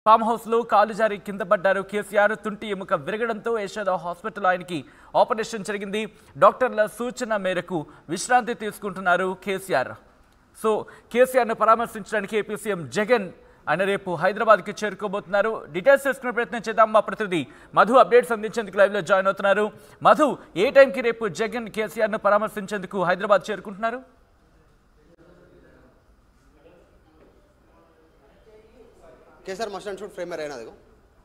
Farm house లో కాలు జారి కింద పడ్డారు కేసీఆర్ తుంటి ఎముక విరగడంతో యశోద హాస్పిటల్ ఆయనకి ఆపరేషన్ జరిగింది డాక్టర్ల సూచన మేరకు విశ్రాంతి తీసుకుంటున్నారు కేసీఆర్ సో కేసీఆర్ను పరామర్శించడానికి ఏపీ సీఎం జగన్ ఆయన రేపు హైదరాబాద్కి చేరుకోబోతున్నారు డీటెయిల్స్ తెలుసుకునే ప్రయత్నం చేద్దాం మా ప్రతినిధి మధు అప్డేట్స్ అందించేందుకు లైవ్లో జాయిన్ అవుతున్నారు మధు ఏ టైంకి రేపు జగన్ కేసీఆర్ను పరామర్శించేందుకు హైదరాబాద్ చేరుకుంటున్నారు కేసీఆర్ మస్ట్ అండ్ షూట్ ఫ్రేమర్ అయినా అదిగో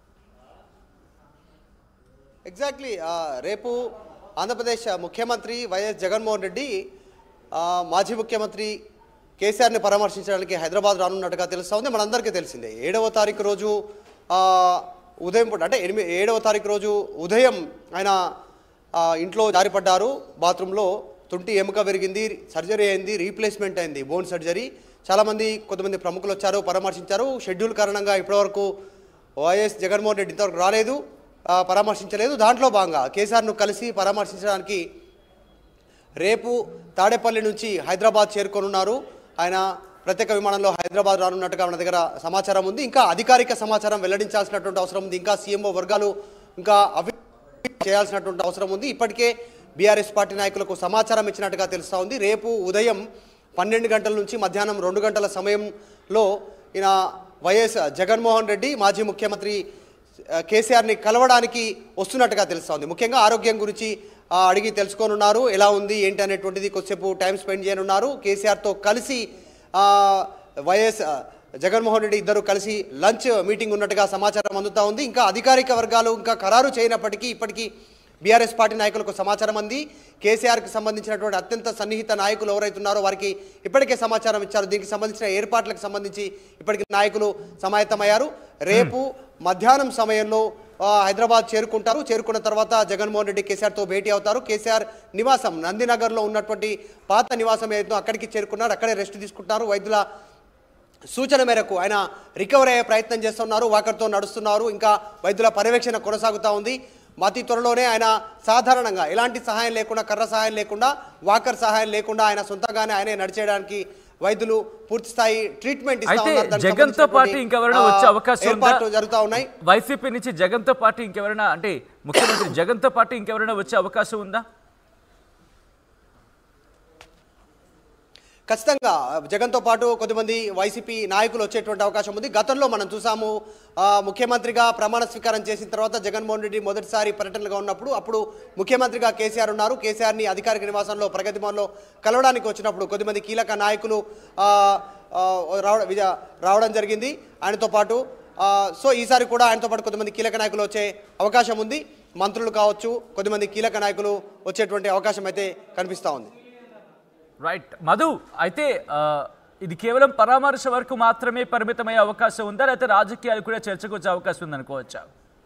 ఎగ్జాక్ట్లీ రేపు ఆంధ్రప్రదేశ్ ముఖ్యమంత్రి వైఎస్ జగన్మోహన్ రెడ్డి ఆ, మాజీ ముఖ్యమంత్రి కేసీఆర్ని పరామర్శించడానికి హైదరాబాద్ రానున్నట్టుగా తెలుస్తా ఉంది మనందరికీ తెలిసిందే ఏడవ తారీఖు రోజు ఆ, ఉదయం పూట అంటే ఎనిమిది ఏడవ తారీఖు రోజు ఉదయం ఆయన ఆ, ఇంట్లో జారిపడ్డారు బాత్రూంలో తుంటి ఎముక విరిగింది సర్జరీ అయింది రీప్లేస్మెంట్ అయింది బోన్ సర్జరీ చాలామంది కొంతమంది ప్రముఖులు వచ్చారు పరామర్శించారు షెడ్యూల్ కారణంగా ఇప్పటివరకు వైఎస్ జగన్మోహన్ రెడ్డి ఇంతవరకు రాలేదు ఆ, పరామర్శించలేదు దాంట్లో భాగంగా కేసీఆర్ను కలిసి పరామర్శించడానికి రేపు తాడేపల్లి నుంచి హైదరాబాద్ చేరుకోనున్నారు ఆయన ప్రత్యేక విమానంలో హైదరాబాద్ రానున్నట్టుగా మన దగ్గర సమాచారం ఉంది ఇంకా అధికారిక సమాచారం వెల్లడించాల్సినటువంటి అవసరం ఉంది ఇంకా సీఎంఓ వర్గాలు ఇంకా అవి చేయాల్సినటువంటి అవసరం ఉంది ఇప్పటికే బీఆర్ఎస్ పార్టీ నాయకులకు సమాచారం ఇచ్చినట్టుగా తెలుస్తూ ఉంది రేపు ఉదయం పన్నెండు గంటల నుంచి మధ్యాహ్నం రెండు గంటల సమయంలో ఈయన వైఎస్ జగన్మోహన్ రెడ్డి మాజీ ముఖ్యమంత్రి ఆ, కేసీఆర్ని కలవడానికి వస్తున్నట్టుగా తెలుస్తూ ఉంది ముఖ్యంగా ఆరోగ్యం గురించి ఆ, అడిగి తెలుసుకోనున్నారు ఎలా ఉంది ఏంటి అనేటువంటిది కొద్దిసేపు టైం స్పెండ్ చేయనున్నారు కేసీఆర్తో కలిసి ఆ, వైఎస్ ఆ, జగన్మోహన్ రెడ్డి ఇద్దరు కలిసి లంచ్ మీటింగ్ ఉన్నట్టుగా సమాచారం అందుతా ఉంది ఇంకా అధికారిక వర్గాలు ఇంకా ఖరారు చేయనప్పటికీ ఇప్పటికీ బీఆర్ఎస్ పార్టీ నాయకులకు సమాచారం అంది కేసీఆర్కి సంబంధించినటువంటి అత్యంత సన్నిహిత నాయకులు ఎవరైతే ఉన్నారో వారికి ఇప్పటికే సమాచారం ఇచ్చారు దీనికి సంబంధించిన ఏర్పాట్లకు సంబంధించి ఇప్పటికి నాయకులు సమాయత్తమయ్యారు రేపు మధ్యాహ్నం సమయంలో ఆ, హైదరాబాద్ చేరుకుంటారు చేరుకున్న తర్వాత జగన్మోహన్ రెడ్డి కేసీఆర్తో భేటీ అవుతారు కేసీఆర్ నివాసం నందినగర్లో ఉన్నటువంటి పాత నివాసం ఏదైతే అక్కడికి చేరుకున్నారు అక్కడే రెస్ట్ తీసుకుంటున్నారు వైద్యుల సూచన మేరకు ఆయన రికవర్ అయ్యే ప్రయత్నం చేస్తున్నారు వాకర్తో నడుస్తున్నారు ఇంకా వైద్యుల పర్యవేక్షణ కొనసాగుతూ ఉంది అతి త్వరలోనే ఆయన సాధారణంగా ఎలాంటి సహాయం లేకుండా కర్ర సహాయం లేకుండా వాకర్ సహాయం లేకుండా ఆయన సొంతంగానే ఆయనే నడిచేయడానికి వైద్యులు పూర్తి స్థాయి ట్రీట్మెంట్ ఇస్తా అయితే ఉన్నారు. దానికి జగన్తో పాటు సంబంధించినటువంటి, ఇంకెవరైనా ఆ, వచ్చే అవకాశం ఉందా? ఏర్పాట్లు జరుగుతూ ఉన్నాయి వైసీపీ నుంచి జగన్తో పాటు ఇంకెవరైనా అంటే ముఖ్యమంత్రి జగన్తో పాటు ఇంకెవరైనా వచ్చే అవకాశం ఉందా ఖచ్చితంగా జగన్తో పాటు కొద్దిమంది వైసీపీ నాయకులు వచ్చేటువంటి అవకాశం ఉంది గతంలో మనం చూసాము ఆ, ముఖ్యమంత్రిగా ప్రమాణ స్వీకారం చేసిన తర్వాత జగన్మోహన్ రెడ్డి మొదటిసారి పర్యటనగా ఉన్నప్పుడు అప్పుడు ముఖ్యమంత్రిగా కేసీఆర్ ఉన్నారు కేసీఆర్ని అధికారిక నివాసంలో ప్రగతి భవన్లో కలవడానికి వచ్చినప్పుడు కొద్దిమంది కీలక నాయకులు ఆ, ఆ, రావడం విజ- రావడం జరిగింది ఆయనతో పాటు ఆ, సో ఈసారి కూడా ఆయనతో పాటు కొంతమంది కీలక నాయకులు వచ్చే అవకాశం ఉంది మంత్రులు కావచ్చు కొద్దిమంది కీలక నాయకులు వచ్చేటువంటి అవకాశం అయితే కనిపిస్తూ ఉంది రైట్ మధు అయితే ఆ, ఇది కేవలం పరామర్శ వరకు మాత్రమే పరిమితమయ్యే అవకాశం ఉందా లేకపోతే రాజకీయాలు కూడా చర్చకు వచ్చే అవకాశం ఉందనుకోవచ్చా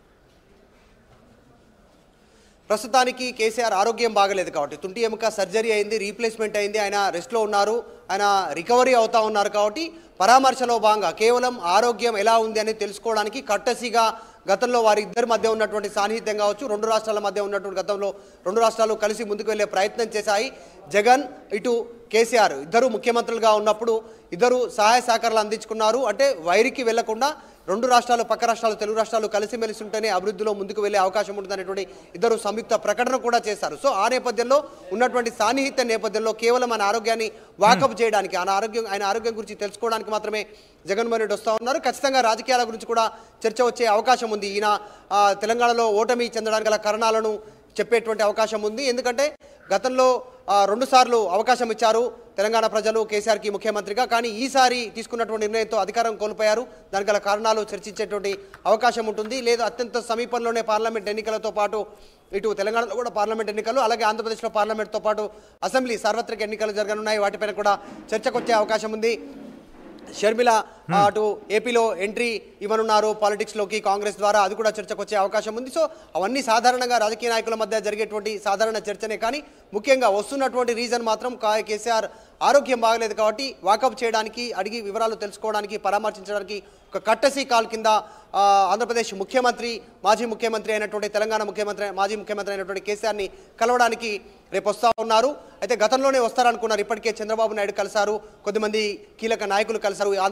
ప్రస్తుతానికి కేసీఆర్ ఆరోగ్యం బాగలేదు కాబట్టి తుంటి ఎముక సర్జరీ అయింది రీప్లేస్మెంట్ అయింది ఆయన రెస్ట్లో ఉన్నారు ఆయన రికవరీ అవుతా ఉన్నారు కాబట్టి పరామర్శలో భాగంగా కేవలం ఆరోగ్యం ఎలా ఉంది అని తెలుసుకోవడానికి కట్టసిగా గతంలో వారి ఇద్దరి మధ్య ఉన్నటువంటి సాన్నిహిత్యం కావచ్చు రెండు రాష్ట్రాల మధ్య ఉన్నటువంటి గతంలో రెండు రాష్ట్రాలు కలిసి ముందుకు వెళ్ళే ప్రయత్నం చేశాయి జగన్ ఇటు కేసీఆర్ ఇద్దరు ముఖ్యమంత్రులుగా ఉన్నప్పుడు ఇద్దరు సహాయ సహకారాలు అందించుకున్నారు అంటే వైరికి వెళ్లకుండా రెండు రాష్ట్రాలు పక్క రాష్ట్రాలు తెలుగు రాష్ట్రాలు కలిసిమెలిసి ఉంటేనే అభివృద్ధిలో ముందుకు వెళ్ళే అవకాశం ఉంటుందనేటువంటి ఇద్దరు సంయుక్త ప్రకటన కూడా చేశారు సో ఆ నేపథ్యంలో ఉన్నటువంటి సాన్నిహిత్య నేపథ్యంలో కేవలం ఆయన ఆరోగ్యాన్ని వాకప్ చేయడానికి ఆయన ఆరోగ్యం ఆయన ఆరోగ్యం గురించి తెలుసుకోవడానికి మాత్రమే జగన్మోహన్ రెడ్డి వస్తూ ఉన్నారు ఖచ్చితంగా రాజకీయాల గురించి కూడా చర్చ వచ్చే అవకాశం ఉంది ఈయన ఆ, తెలంగాణలో ఓటమి చెందడానికి గల కారణాలను చెప్పేటువంటి అవకాశం ఉంది ఎందుకంటే గతంలో ఆ, రెండుసార్లు అవకాశం ఇచ్చారు తెలంగాణ ప్రజలు కేసీఆర్కి ముఖ్యమంత్రిగా కానీ ఈసారి తీసుకున్నటువంటి నిర్ణయంతో అధికారం కోల్పోయారు దానికి గల కారణాలు చర్చించేటువంటి అవకాశం ఉంటుంది లేదు అత్యంత సమీపంలోనే పార్లమెంట్ ఎన్నికలతో పాటు ఇటు తెలంగాణలో కూడా పార్లమెంట్ ఎన్నికలు అలాగే ఆంధ్రప్రదేశ్లో పార్లమెంట్తో పాటు అసెంబ్లీ సార్వత్రిక ఎన్నికలు జరగనున్నాయి వాటిపైన కూడా చర్చకొచ్చే అవకాశం ఉంది షర్మిల ఆ, అటు ఏపీలో ఎంట్రీ ఇవ్వనున్నారు పాలిటిక్స్లోకి కాంగ్రెస్ ద్వారా అది కూడా చర్చకు వచ్చే అవకాశం ఉంది సో అవన్నీ సాధారణంగా రాజకీయ నాయకుల మధ్య జరిగేటువంటి సాధారణ చర్చనే కానీ ముఖ్యంగా వస్తున్నటువంటి రీజన్ మాత్రం కా- కేసీఆర్ ఆరోగ్యం బాగలేదు కాబట్టి వాకప్ చేయడానికి అడిగి వివరాలు తెలుసుకోవడానికి పరామర్శించడానికి ఒక కట్టసీ కాల్ కింద ఆ, ఆంధ్రప్రదేశ్ ముఖ్యమంత్రి మాజీ ముఖ్యమంత్రి అయినటువంటి తెలంగాణ ముఖ్యమంత్రి మాజీ ముఖ్యమంత్రి అయినటువంటి కేసీఆర్ని కలవడానికి రేపు వస్తూ ఉన్నారు అయితే గతంలోనే వస్తారనుకున్నారు ఇప్పటికే చంద్రబాబు నాయుడు కలిశారు కొద్దిమంది కీలక నాయకులు కలిశారు ఈ ఆంధ్రప్రదేశ్ సంబంధించి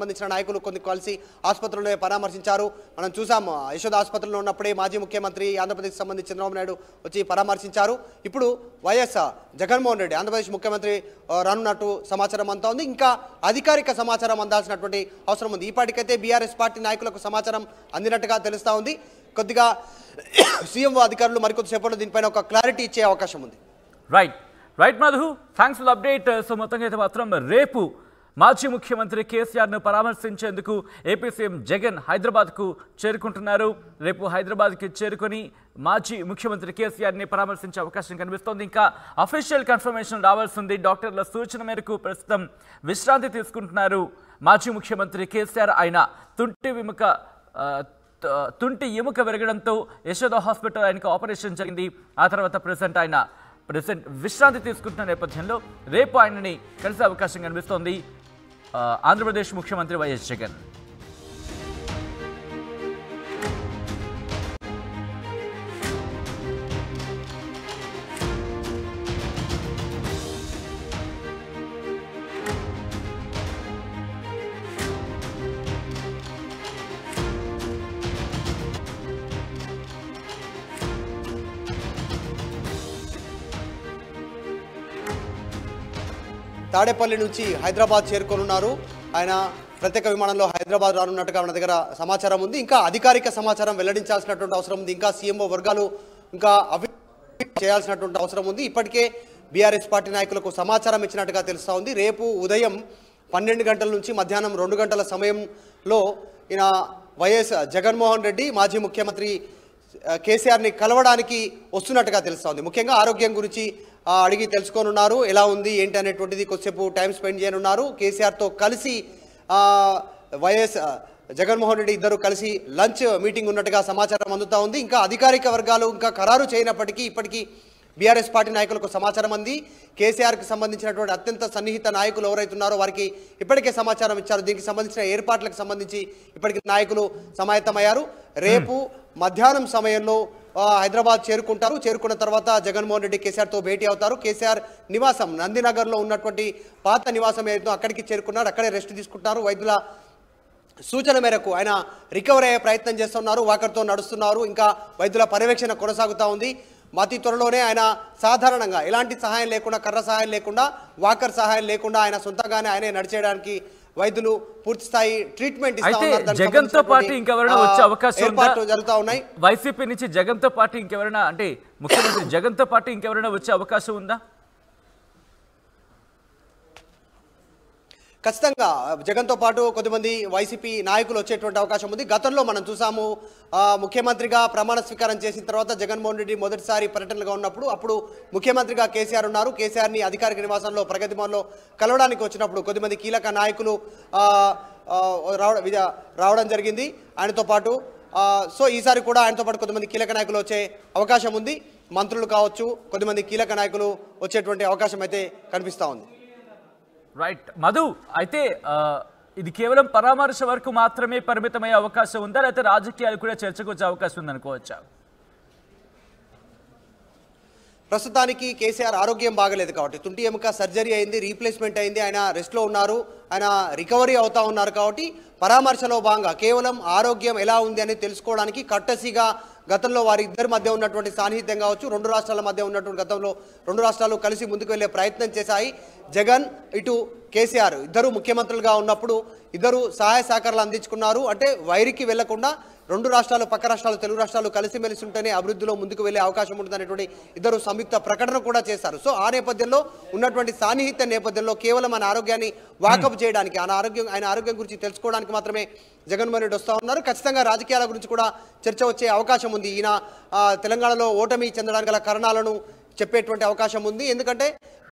సంబంధించిన నాయకులు కొన్ని కలిసి ఆసుపత్రుల్లో పరామర్శించారు మనం చూసాం యశోద ఆసుపత్రిలో ఉన్నప్పుడే మాజీ ముఖ్యమంత్రి ఆంధ్రప్రదేశ్ సంబంధించి చంద్రబాబు నాయుడు వచ్చి పరామర్శించారు ఇప్పుడు వైఎస్ జగన్మోహన్ రెడ్డి ఆంధ్రప్రదేశ్ ముఖ్యమంత్రి ఆ, రానున్నట్టు సమాచారం అంతా ఉంది ఇంకా అధికారిక సమాచారం అందాల్సినటువంటి అవసరం ఉంది ఇప్పటికైతే బీఆర్ఎస్ పార్టీ నాయకులకు సమాచారం అందినట్టుగా తెలుస్తా ఉంది కొద్దిగా సీఎం అధికారులు మరికొద్దిసేపట్లో దీనిపైన ఒక క్లారిటీ ఇచ్చే అవకాశం ఉంది right right Madhu thanks for update so మొత్తంగా అయితే మాత్రం రేపు మాజీ ముఖ్యమంత్రి కేసీఆర్ను పరామర్శించేందుకు ఏపీ సీఎం జగన్ హైదరాబాద్కు చేరుకుంటున్నారు రేపు హైదరాబాద్కి చేరుకొని మాజీ ముఖ్యమంత్రి కేసీఆర్ని పరామర్శించే అవకాశం కనిపిస్తోంది ఇంకా అఫీషియల్ కన్ఫర్మేషన్ రావాల్సింది డాక్టర్ల సూచన మేరకు ప్రస్తుతం విశ్రాంతి తీసుకుంటున్నారు మాజీ ముఖ్యమంత్రి కేసీఆర్ ఆయన తుంటి విముఖ ఆ, త- తుంటి ఎముక విరగడంతో యశోద హాస్పిటల్ ఆయనకు ఆపరేషన్ జరిగింది ఆ తర్వాత ప్రెసెంట్ ఆయన ప్రెసెంట్ విశ్రాంతి తీసుకుంటున్న నేపథ్యంలో రేపు ఆయనని కలిసే అవకాశం కనిపిస్తోంది ఆ, ఆంధ్రప్రదేశ్ ముఖ్యమంత్రి వైఎస్ జగన్ తాడేపల్లి నుంచి హైదరాబాద్ చేరుకోనున్నారు ఆయన ప్రత్యేక విమానంలో హైదరాబాద్ రానున్నట్టుగా మన దగ్గర సమాచారం ఉంది ఇంకా అధికారిక సమాచారం వెల్లడించాల్సినటువంటి అవసరం ఉంది ఇంకా సీఎంఓ వర్గాలు ఇంకా అవి చేయాల్సినటువంటి అవసరం ఉంది ఇప్పటికే బీఆర్ఎస్ పార్టీ నాయకులకు సమాచారం ఇచ్చినట్టుగా తెలుస్తా ఉంది రేపు ఉదయం పన్నెండు గంటల నుంచి మధ్యాహ్నం రెండు గంటల సమయంలో ఈయన వైఎస్ జగన్మోహన్ రెడ్డి మాజీ ముఖ్యమంత్రి ఆ, కేసీఆర్ని కలవడానికి వస్తున్నట్టుగా తెలుస్తా ఉంది ముఖ్యంగా ఆరోగ్యం గురించి ఆ, అడిగి తెలుసుకోనున్నారు ఎలా ఉంది ఏంటి అనేటువంటిది కొద్దిసేపు టైం స్పెండ్ చేయనున్నారు కేసీఆర్తో కలిసి ఆ, వైఎస్ ఆ, జగన్మోహన్ రెడ్డి ఇద్దరు కలిసి లంచ్ మీటింగ్ ఉన్నట్టుగా సమాచారం అందుతా ఉంది ఇంకా అధికారిక వర్గాలు ఇంకా ఖరారు చేయనప్పటికీ ఇప్పటికీ బీఆర్ఎస్ పార్టీ నాయకులకు సమాచారం అంది కేసీఆర్కి సంబంధించినటువంటి అత్యంత సన్నిహిత నాయకులు ఎవరైతే ఉన్నారో వారికి ఇప్పటికే సమాచారం ఇచ్చారు దీనికి సంబంధించిన ఏర్పాట్లకు సంబంధించి ఇప్పటికి నాయకులు సమాయత్తమయ్యారు రేపు మధ్యాహ్నం సమయంలో ఆ, హైదరాబాద్ చేరుకుంటారు చేరుకున్న తర్వాత జగన్మోహన్ రెడ్డి కేసీఆర్తో భేటీ అవుతారు కేసీఆర్ నివాసం నందినగర్లో ఉన్నటువంటి పాత నివాసం ఏదైతే అక్కడికి చేరుకున్నారు అక్కడే రెస్ట్ తీసుకుంటారు వైద్యుల సూచన మేరకు ఆయన రికవర్ అయ్యే ప్రయత్నం చేస్తున్నారు వాకర్తో నడుస్తున్నారు ఇంకా వైద్యుల పర్యవేక్షణ కొనసాగుతూ ఉంది అతి త్వరలోనే ఆయన సాధారణంగా ఎలాంటి సహాయం లేకుండా కర్ర సహాయం లేకుండా వాకర్ సహాయం లేకుండా ఆయన సొంతంగానే ఆయనే నడిచేయడానికి వైద్యులు పూర్తి స్థాయి ట్రీట్మెంట్ ఇస్తా అయితే ఉన్నారు. దానికి జగన్తో పాటు సంబంధించినటువంటి, ఇంకెవరైనా ఆ, వచ్చే అవకాశం ఉందా? ఏర్పాట్లు జరుగుతూ ఉన్నాయి వైసీపీ నుంచి జగన్తో పాటు ఇంకెవరైనా అంటే ముఖ్యమంత్రి జగన్తో పాటు ఇంకెవరైనా వచ్చే అవకాశం ఉందా ఖచ్చితంగా జగన్తో పాటు కొద్దిమంది వైసీపీ నాయకులు వచ్చేటువంటి అవకాశం ఉంది గతంలో మనం చూసాము ఆ, ముఖ్యమంత్రిగా ప్రమాణ స్వీకారం చేసిన తర్వాత జగన్మోహన్ రెడ్డి మొదటిసారి పర్యటనగా ఉన్నప్పుడు అప్పుడు ముఖ్యమంత్రిగా కేసీఆర్ ఉన్నారు కేసీఆర్ని అధికారిక నివాసంలో ప్రగతి భవన్లో కలవడానికి వచ్చినప్పుడు కొద్దిమంది కీలక నాయకులు ఆ, ఆ, రావడం విజ- రావడం జరిగింది ఆయనతో పాటు ఆ, సో ఈసారి కూడా ఆయనతో పాటు కొంతమంది కీలక నాయకులు వచ్చే అవకాశం ఉంది మంత్రులు కావచ్చు కొద్దిమంది కీలక నాయకులు వచ్చేటువంటి అవకాశం అయితే కనిపిస్తూ ఉంది రైట్ మధు అయితే ఆ, ఇది కేవలం పరామర్శ వరకు మాత్రమే పరిమితమయ్యే అవకాశం ఉందా లేకపోతే రాజకీయాలు కూడా చర్చకు వచ్చే అవకాశం ఉందనుకోవచ్చా ప్రస్తుతానికి కేసీఆర్ ఆరోగ్యం బాగలేదు కాబట్టి తుంటి ఎముక సర్జరీ అయింది రీప్లేస్మెంట్ అయింది ఆయన రెస్ట్లో ఉన్నారు ఆయన రికవరీ అవుతా ఉన్నారు కాబట్టి పరామర్శలో భాగంగా కేవలం ఆరోగ్యం ఎలా ఉంది అని తెలుసుకోవడానికి కట్టసిగా గతంలో వారి ఇద్దరి మధ్య ఉన్నటువంటి సాన్నిహిత్యం కావచ్చు రెండు రాష్ట్రాల మధ్య ఉన్నటువంటి గతంలో రెండు రాష్ట్రాలు కలిసి ముందుకు వెళ్ళే ప్రయత్నం చేశాయి జగన్ ఇటు కేసీఆర్ ఇద్దరు ముఖ్యమంత్రులుగా ఉన్నప్పుడు ఇద్దరు సహాయ సహకారాలు అందించుకున్నారు అంటే వైరికి వెళ్లకుండా రెండు రాష్ట్రాలు పక్క రాష్ట్రాలు తెలుగు రాష్ట్రాలు కలిసిమెలిసి ఉంటేనే అభివృద్ధిలో ముందుకు వెళ్ళే అవకాశం ఉంటుందనేటువంటి ఇద్దరు సంయుక్త ప్రకటన కూడా చేశారు సో ఆ నేపథ్యంలో ఉన్నటువంటి సాన్నిహిత్య నేపథ్యంలో కేవలం ఆయన ఆరోగ్యాన్ని వాకప్ చేయడానికి ఆయన ఆరోగ్యం ఆయన ఆరోగ్యం గురించి తెలుసుకోవడానికి మాత్రమే జగన్మోహన్ రెడ్డి వస్తూ ఉన్నారు ఖచ్చితంగా రాజకీయాల గురించి కూడా చర్చ వచ్చే అవకాశం ఉంది ఈయన ఆ, తెలంగాణలో ఓటమి చెందడానికి గల కారణాలను చెప్పేటువంటి అవకాశం ఉంది ఎందుకంటే